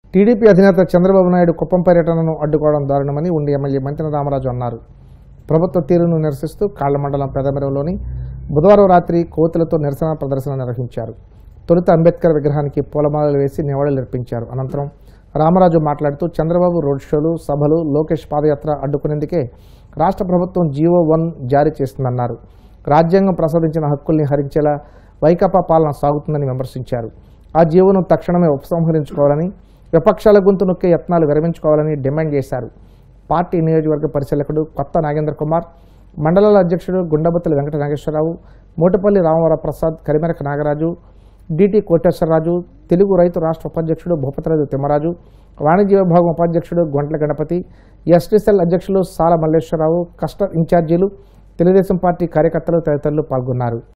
TDP అధినేత చంద్రబాబు నాయుడు కుప్పం పర్యటనను అడ్డుకోవడం దారుణమని ఉండి ఎమ్మెల్యే మంత్రి రామరాజు అన్నారు ప్రభుత్వ తీరును నిరసిస్తూ కాళ్ల మండలం పెదమెరవులోని బుధవారం రాత్రి కోతులతో నిరసన ప్రదర్శన నిర్వహించారు తొలుత అంబేద్కర్ విగ్రహానికి పూలమాలలు వేసి నివాళులర్పించారు అనంతరం రామరాజు మాట్లాడుతూ చంద్రబాబు రోడ్ షోలు సభలు లోకేష్ పాదయాత్ర అడ్డుకునేందుకే రాష్ట్ర ప్రభుత్వం జీవో వన్ జారీ చేస్తుందన్నారు రాజ్యాంగం ప్రసాదించిన హక్కుల్ని హరించేలా వైకాపా పాలన సాగుతుందని విమర్శించారు ఆ జీవోను తక్షణమే ఉపసంహరించుకోవాలని విపక్షాల గొంతు నొక్కే యత్నాలు విరమించుకోవాలని డిమాండ్ చేశారు పార్టీ నియోజకవర్గ పరిశీలకుడు కొత్త నాగేంద్ర కుమార్ మండలాల అధ్యక్షుడు గుండబత్తుల వెంకట నాగేశ్వరరావు మోటపల్లి రామవర ప్రసాద్ కరిమెరక నాగరాజు డిటి కోటేశ్వరరాజు తెలుగు రైతు రాష్ట్ర ఉపాధ్యక్షుడు భూపతిరాజు తిమ్మరాజు వాణిజ్య విభాగం ఉపాధ్యక్షుడు గొంట్ల గణపతి ఎస్టీసెల్ అధ్యక్షులు సాల మల్లేశ్వరరావు కస్టర్ ఇన్ఛార్జీలు తెలుగుదేశం పార్టీ కార్యకర్తలు తదితరులు పాల్గొన్నారు